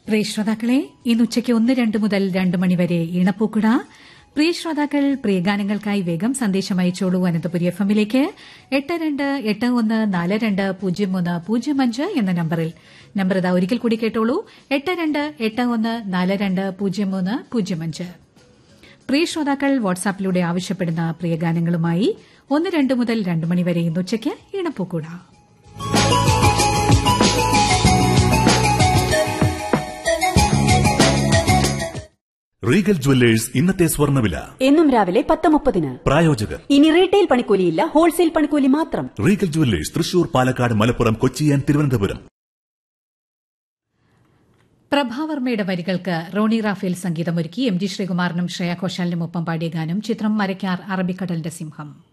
പ്രിയ ശ്രോതാക്കളെ ഇന്ന് ഉച്ചയ്ക്ക് ഒന്ന് രണ്ട് മുതൽ രണ്ട് മണിവരെ ഇണപ്പൂക്കുട പ്രിയ ശ്രോതാക്കൾ പ്രിയ ഗാനങ്ങൾക്കായി വേഗം സന്ദേശം അയച്ചോളൂ അനന്തപുരി എഫ് എമ്മിലേക്ക് എട്ട് രണ്ട് എട്ട് ഒന്ന് നാല് രണ്ട് പൂജ്യം മൂന്ന് പൂജ്യം അഞ്ച് എന്ന നമ്പറിൽ നമ്പർ ഇതാ ഒരിക്കൽ കൂടി കേട്ടോളൂ എട്ട് രണ്ട് എട്ട് ഒന്ന് നാല് രണ്ട് പൂജ്യം മൂന്ന് പൂജ്യം അഞ്ച് പ്രിയ ശ്രോതാക്കൾ വാട്സാപ്പിലൂടെ ആവശ്യപ്പെടുന്ന പ്രിയ ഗാനങ്ങളുമായി ഒന്ന് രണ്ട് മുതൽ രണ്ട് മണിവരെ ഇന്ന് ഉച്ചയ്ക്ക് ഇണപ്പൂക്കൂട റീഗൽ ജുവല്ലേഴ്സ് ഇന്നത്തെ സ്വർണ്ണവില എന്നും രാവിലെ പത്ത് മുപ്പതിന് പ്രായോജകർ ഇനി റീറ്റെയിൽ പണിക്കൂലിയില്ല ഹോൾസെയിൽ പണിക്കൂലി മാത്രം Regal jewellers Thrissur Palakkad Malappuram Kochi and Thiruvananthapuram പ്രഭാവർമ്മയുടെ വരികൾക്ക് റോണി റാഫേൽ സംഗീതമൊരുക്കി എം ജി ശ്രീകുമാറിനും ശ്രേയ ഘോഷാലിനും ഒപ്പം പാടിയ ഗാനം ചിത്രം മരക്കാർ അറബിക്കടലിന്റെ സിംഹം